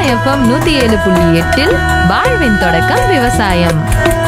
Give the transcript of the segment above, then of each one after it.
FM நூத்தி ஏழு புள்ளி எட்டில் வாழ்வின் தொடக்கம் விவசாயம்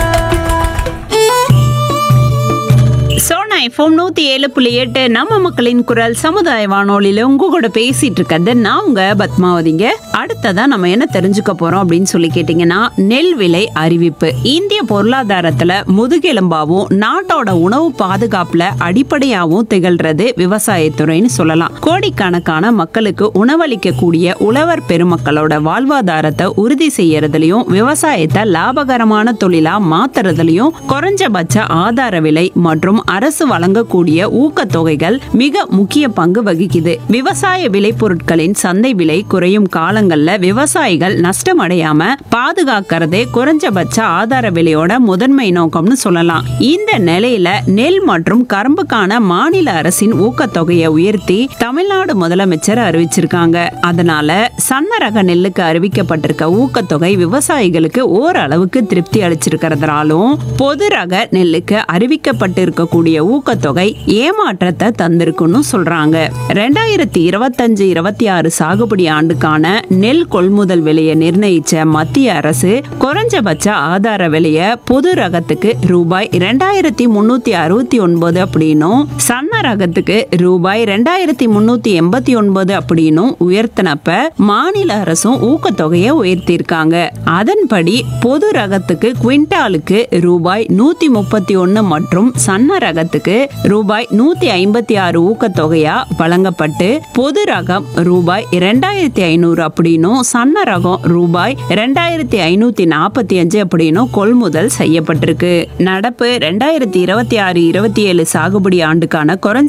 சோனா எஃப்எம் நூத்தி ஏழு புள்ளி எட்டு நம்ம மக்களின் குரல் சமுதாய வானொலியில உங்க கூட பேசிட்டு இருக்கிறது நான் உங்க பத்மாவதிங்க அடுத்ததா நம்ம என்ன தெரிஞ்சுக்க போறோம் அப்படின்னு சொல்லி கேட்டீங்கன்னா நெல் விலை அறிவிப்பு இந்திய பொருளாதாரத்துல முதுகெலும்பாவும் நாட்டோட உணவு பாதுகாப்புல அடிப்படையாவும் திகழ்றது விவசாயத்துறைன்னு சொல்லலாம் கோடிக்கணக்கான மக்களுக்கு உணவளிக்கக்கூடிய உழவர் பெருமக்களோட வாழ்வாதாரத்தை உறுதி செய்யறதுலயும் விவசாயத்தை லாபகரமான தொழிலா மாத்துறதுலயும் குறைஞ்சபட்ச ஆதார விலை மற்றும் அரசு வழங்கக்கூடிய ஊக்கத்தொகைகள் மிக முக்கிய பங்கு வகிக்குது விவசாய விளைபொருட்களின் சந்தை விலை குறையும் காலங்கள்ல விவசாயிகள் நஷ்டம் அடையாம பாதுகாக்கிறதே குறைஞ்சபட்ச ஆதார விலையோட முதன்மை நோக்கம்னு சொல்லலாம் இந்த நிலையில நெல் மற்றும் கரும்புக்கான மாநில அரசின் ஊக்கத்தொகையை உயர்த்தி தமிழ்நாடு முதலமைச்சர் அறிவிச்சிருக்காங்க அதனால சன்ன ரக நெல்லுக்கு அறிவிக்கப்பட்டிருக்க ஊக்கத்தொகை விவசாயிகளுக்கு ஓரளவுக்கு திருப்தி அளிச்சிருக்கிறதுனாலும் பொது ரக நெல்லுக்கு அறிவிக்கப்பட்டிருக்கக்கூடிய ஊக்கத்தொகை ஏமாற்றத்தை தந்திருக்குன்னு சொல்றாங்க ரெண்டாயிரத்தி இருபத்தஞ்சு இருபத்தி ஆறு சாகுபடி ஆண்டுக்கான நெல் கொள்முதல் விலையை நிர்ணயிச்ச மத்திய அரசு குறைஞ்சபட்ச ஆதார விலைய பொது ரகத்துக்கு ரூபாய் ரெண்டாயிரத்தி முன்னூத்தி அறுபத்தி ஒன்பது அப்படின்னும் சன்ன ரகத்துக்கு ரூபாய் ரெண்டாயிரத்தி முன்னூத்தி எண்பத்தி ஒன்பது அப்படின்னும் உயர்த்தினப்ப மாநில அரசும் ஊக்கத்தொகையை உயர்த்தியிருக்காங்க அதன்படி பொது ரகத்துக்கு குவிண்டாலுக்கு ரூபாய் நூத்தி முப்பத்தி ஒன்னு மற்றும் சன்ன ரகத்துக்கு ரூபாய் நூத்தி ஐம்பத்தி ஆறு ஊக்கத்தொகையா வழங்கப்பட்டு பொது ரகம் ரூபாய் இரண்டாயிரத்தி ஐநூறு அப்படின்னும் சன்ன ரகம் ரூபாய் இரண்டாயிரத்தி ஐநூத்தி நாற்பத்தி அஞ்சு அப்படின்னும் கொள்முதல் செய்யப்பட்டிருக்கு நடப்பு ரெண்டாயிரத்தி இருபத்தி ஆறு இருபத்தி ஏழு சாகுபடி ஆண்டுக்கான குறைஞ்ச